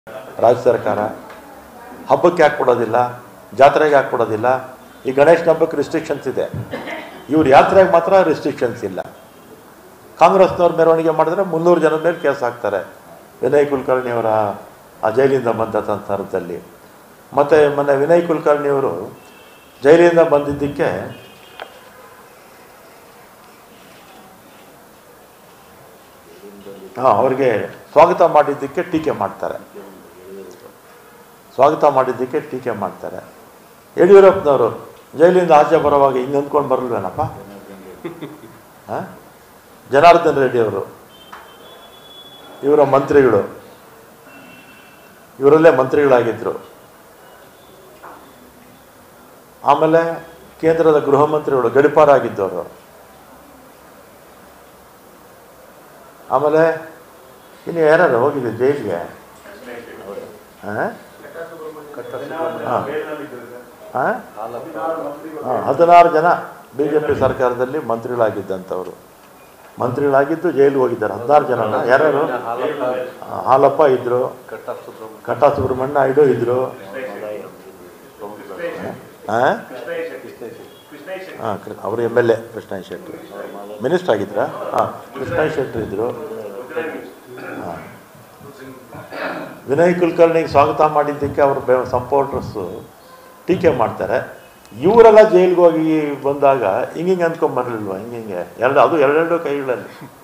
ರಾಜ್ಯ ಸರ್ಕಾರ ಹಬ್ಬಕ್ಕೆ ಯಾಕೆ ಕೊಡೋದಿಲ್ಲ ಜಾತ್ರೆಗೆ ಯಾಕೆ ಕೊಡೋದಿಲ್ಲ ಈ ಗಣೇಶನ ಹಬ್ಬಕ್ಕೆ ರಿಸ್ಟ್ರಿಕ್ಷನ್ಸ್ ಇದೆ ಇವ್ರ ಯಾತ್ರೆಗೆ ಮಾತ್ರ ರಿಸ್ಟ್ರಿಕ್ಷನ್ಸ್ ಇಲ್ಲ ಕಾಂಗ್ರೆಸ್ನವ್ರ ಮೆರವಣಿಗೆ ಮಾಡಿದ್ರೆ ಮುನ್ನೂರು ಜನದ ಮೇಲೆ ಕೇಸ್ ಹಾಕ್ತಾರೆ ವಿನಯ್ ಕುಲಕರ್ಣಿಯವರ ಆ ಜೈಲಿಂದ ಬಂದ ಸಂದರ್ಭದಲ್ಲಿ ಮತ್ತು ಮೊನ್ನೆ ವಿನಯ್ ಕುಲಕರ್ಣಿಯವರು ಜೈಲಿಂದ ಬಂದಿದ್ದಕ್ಕೆ ಹಾಂ ಅವ್ರಿಗೆ ಸ್ವಾಗತ ಮಾಡಿದ್ದಕ್ಕೆ ಟೀಕೆ ಮಾಡ್ತಾರೆ ಸ್ವಾಗತ ಮಾಡಿದ್ದಕ್ಕೆ ಟೀಕೆ ಮಾಡ್ತಾರೆ ಯಡಿಯೂರಪ್ಪನವರು ಜೈಲಿಂದ ಆಚೆ ಬರುವಾಗ ಹಿಂಗೆ ಅಂದ್ಕೊಂಡು ಬರಲ್ವೇನಪ್ಪ ಹಾಂ ಜನಾರ್ದನ್ ರೆಡ್ಡಿ ಅವರು ಇವರ ಮಂತ್ರಿಗಳು ಇವರಲ್ಲೇ ಮಂತ್ರಿಗಳಾಗಿದ್ದರು ಆಮೇಲೆ ಕೇಂದ್ರದ ಗೃಹ ಮಂತ್ರಿಗಳು ಗಡಿಪಾರಾಗಿದ್ದವರು ಆಮೇಲೆ ಇನ್ನು ಯಾರು ಹೋಗಿದೆ ಜೈಲಿಗೆ ಹಾಂ ಹಾಂ ಹಾಂ ಹಾಂ ಹದಿನಾರು ಜನ ಬಿ ಜೆ ಪಿ ಸರ್ಕಾರದಲ್ಲಿ ಮಂತ್ರಿಗಳಾಗಿದ್ದಂಥವ್ರು ಮಂತ್ರಿಗಳಾಗಿದ್ದು ಜೈಲಿಗೆ ಹೋಗಿದ್ದಾರೆ ಹದಿನಾರು ಜನ ಯಾರ್ಯಾರು ಆ, ಹಾಲಪ್ಪ ಇದ್ರು ಕಟ್ಟಾ ಸುಬ್ರಹ್ಮಣ್ಯ ನಾಯ್ಡು ಇದ್ರು ಹಾಂ ಹಾಂ ಅವರು M L A Krishna Shetty minister ಆಗಿದ್ರಾ ಹಾಂ ಕೃಷ್ಣ ಶೆಟ್ಟಿ ಇದ್ರು ಹಾಂ ವಿನಯ್ ಕುಲಕರ್ಣಿಗೆ ಸ್ವಾಗತ ಮಾಡಿದ್ದಕ್ಕೆ ಅವರು ಬೆ ಸಂಪೋರ್ಟರ್ಸು ಟೀಕೆ ಮಾಡ್ತಾರೆ ಇವರೆಲ್ಲ ಜೈಲಿಗೆ ಹೋಗಿ ಬಂದಾಗ ಹಿಂಗಿಂಗೆ ಅಂದ್ಕೊಂಬರ್ಲಿಲ್ವ ಹಿಂಗಿಂಗೆ ಎರಡು ಅದು ಎರಡೆರಡು ಕೈಗಳಲ್ಲಿ